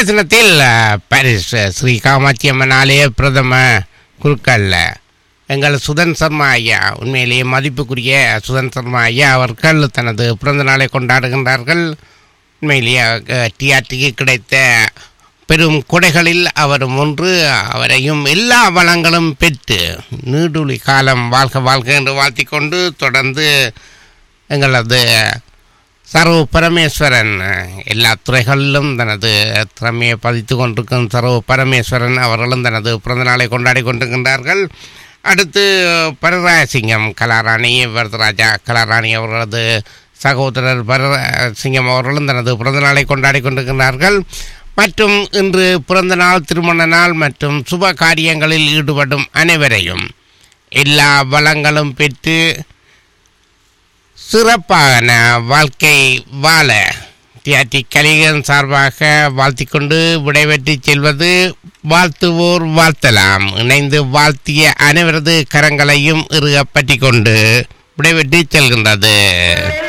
இன்றைய தினத்தில் அஹ், பாரிஸ் அஹ், ஸ்ரீ காமாட்சி அம்மன் ஆலய பிரதம குருக்கள்ல எங்கள் சுதன் சர்மா ஐயா உண்மையிலேயே மதிப்புக்குரிய சுதன் சர்மா ஐயா அவர்கள் தனது பிறந்த நாளை கொண்டாடுகின்றார்கள் உண்மையிலேயே டிஆர்டிக்கு கிடைத்த பெரும் கொடைகளில் அவரும் ஒன்று அவரையும் எல்லா வளங்களும் பெற்று நீடுழி காலம் வாழ்க வாழ்க என்று வாழ்த்திக் கொண்டு தொடர்ந்து எங்களது சர்வ பரமேஸ்வரன் எல்லா துறைகளிலும் தனது திறமையை பதித்து கொண்டிருக்கும் சர்வ பரமேஸ்வரன் அவர்களும் தனது பிறந்த நாளை கொண்டாடி கொண்டிருக்கின்றார்கள் அடுத்து பரராயசிங்கம் கலாராணி வரதராஜா கலாராணி அவர்களது சகோதரர் பரராசிங்கம் அவர்களும் தனது பிறந்த நாளை கொண்டாடி கொண்டிருக்கிறார்கள் மற்றும் இன்று பிறந்த நாள் திருமண நாள் மற்றும் சுப காரியங்களில் ஈடுபடும் அனைவரையும் எல்லா வளங்களும் பெற்று சிறப்பான வாழ்க்கை வாழ தியாட்டி கலிகன் சார்பாக வாழ்த்திக்கொண்டு விடைபெற்று செல்வது வாழ்த்துவோர் வாழ்த்தலாம் இணைந்து வாழ்த்திய அனைவரது கரங்களையும் இறுக பற்றி கொண்டு விடைபெற்று செல்கின்றது